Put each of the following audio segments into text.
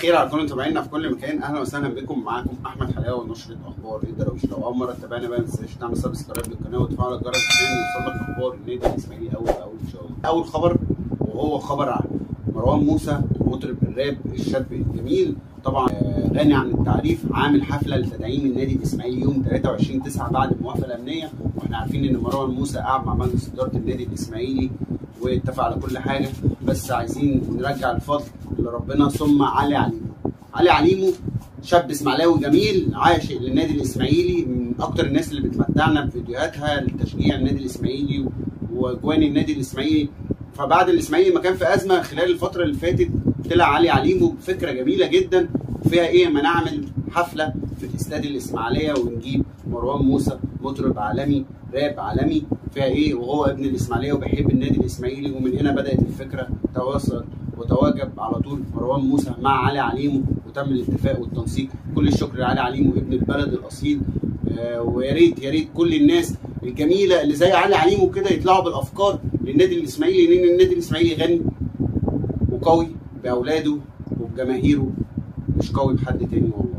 الخير على كل متابعينا في كل مكان اهلا وسهلا بكم معاكم احمد حلاوه نشره اخبار الدراويش لو اول مره تتابعنا بقى ما تنساش تعمل سبسكرايب للقناه وتفعل الجرس عشان يوصلك اخبار النادي الاسماعيلي اول باول ان شاء الله اول خبر وهو خبر عن مروان موسى مطرب الراب الشاب الجميل طبعا آه، غني عن التعريف عامل حفله لتدعيم النادي الاسماعيلي يوم 23 9 بعد الموافقه الامنيه واحنا عارفين ان مروان موسى قعد مع مجلس اداره النادي الاسماعيلي واتفق على كل حاجه بس عايزين نرجع الفضل لربنا ثم علي عليمو علي عليمو شاب اسماعيلاوي جميل عاشق للنادي الاسماعيلي من اكتر الناس اللي بتمتعنا بفيديوهاتها لتشجيع النادي الاسماعيلي واجوان النادي الاسماعيلي فبعد الاسماعيلي ما كان في ازمه خلال الفتره اللي فاتت طلع علي عليمو بفكره جميله جدا فيها ايه ما نعمل حفله في الاستاد الاسماعيليه ونجيب مروان موسى مطرب عالمي راب عالمي فيها ايه وهو ابن الاسماعيليه وبيحب النادي الاسماعيلي ومن هنا بدات الفكره تواصل وتواجب على طول مروان موسى مع علي عليمو وتم الاتفاق والتنسيق كل الشكر لعلي عليمو ابن البلد الاصيل آه ويا ريت يا ريت كل الناس الجميله اللي زي علي عليمو كده يطلعوا بالافكار للنادي الاسماعيلي لان النادي الاسماعيلي غني وقوي باولاده وبجماهيره مش قوي بحد تاني والله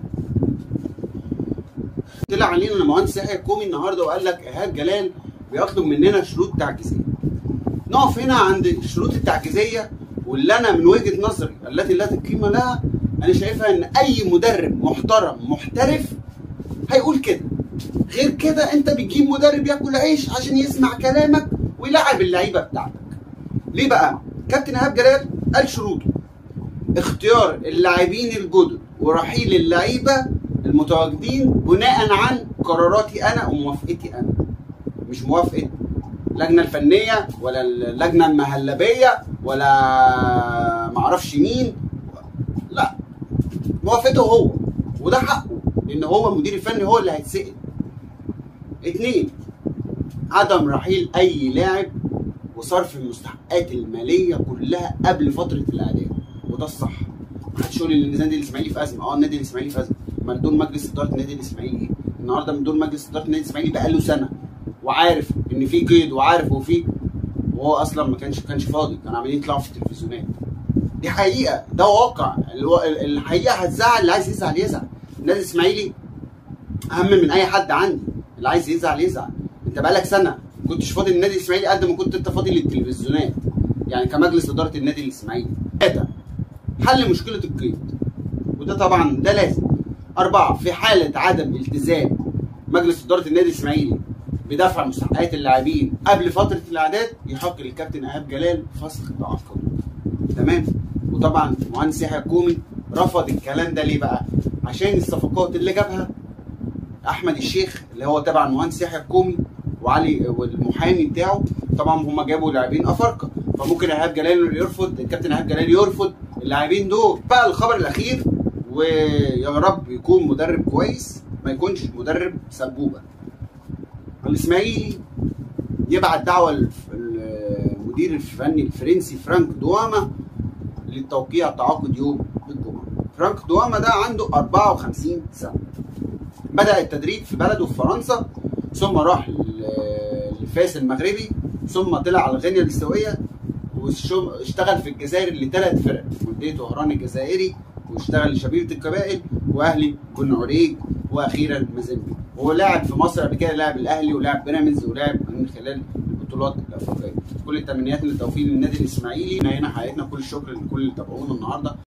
طلع علينا المهندس يحيى الكومي النهارده وقال لك ايهاب جلال بيطلب مننا شروط تعجيزيه نقف هنا عند الشروط التعجيزيه واللي انا من وجهه نظري التي لا قيمه لها انا شايفها ان اي مدرب محترم محترف هيقول كده غير كده انت بتجيب مدرب ياكل عيش عشان يسمع كلامك ويلعب اللعيبه بتاعتك ليه بقى كابتن ايهاب جلال قال شروطه اختيار اللاعبين الجدد ورحيل اللعيبه المتواجدين بناء عن قراراتي انا وموافقتي انا مش موافقه اللجنه الفنيه ولا اللجنه المهلبيه ولا معرفش مين لا موافقته هو وده حقه لان هو المدير الفني هو اللي هيتسال اتنين عدم رحيل اي لاعب وصرف المستحقات الماليه كلها قبل فتره الاعداد وده الصح محدش يقول ان النادي الاسماعيلي في ازمه اه النادي الاسماعيلي في ازمه ما دور مجلس اداره النادي الاسماعيلي ايه النهارده من دور مجلس اداره النادي الاسماعيلي بقاله سنه وعارف ان في قيد وعارف وفي وهو اصلا ما كانش كانش فاضي كانوا عمالين يطلعوا في التلفزيونات دي حقيقه ده واقع الو... الحقيقه هتزعل اللي عايز يزعل يزعل النادي الاسماعيلي اهم من اي حد عندي اللي عايز يزعل يزعل انت بقالك سنه ما كنتش فاضي للنادي الاسماعيلي قد ما كنت انت فاضي للتلفزيونات يعني كمجلس اداره النادي الاسماعيلي ثلاثه حل مشكله القيد وده طبعا ده لازم أربعة في حالة عدم التزام مجلس إدارة النادي الإسماعيلي بدفع مستحقات اللاعبين قبل فترة الإعداد يحق للكابتن إيهاب جلال فسخ تعاقده تمام وطبعا المهندس يحيى الكومي رفض الكلام ده ليه بقى؟ عشان الصفقات اللي جابها أحمد الشيخ اللي هو تبع المهندس يحيى الكومي وعلي والمحامي بتاعه طبعا هم جابوا لاعبين افارقه فممكن ايهاب جلال يرفض الكابتن ايهاب جلال يرفض اللاعبين دول بقى الخبر الاخير ويا رب يكون مدرب كويس ما يكونش مدرب سبوبه الاسماعيلي يبعت دعوه للمدير الفني الفرنسي فرانك دواما للتوقيع تعاقد يوم الجمعه فرانك دواما ده عنده 54 سنه بدا التدريب في بلده في فرنسا ثم راح لفاس المغربي ثم طلع على غينيا الاستوائيه واشتغل في الجزائر لثلاث فرق مولوديه وهران الجزائري واشتغل لشبيبه القبائل واهلي بن عريج واخيرا مازيمبي هو لاعب في مصر قبل كده لاعب الاهلي ولاعب بيراميدز ولاعب من خلال البطولات الافريقيه كل التمنيات للتوفيق للنادي الاسماعيلي هنا حياتنا كل الشكر لكل اللي تابعونا النهارده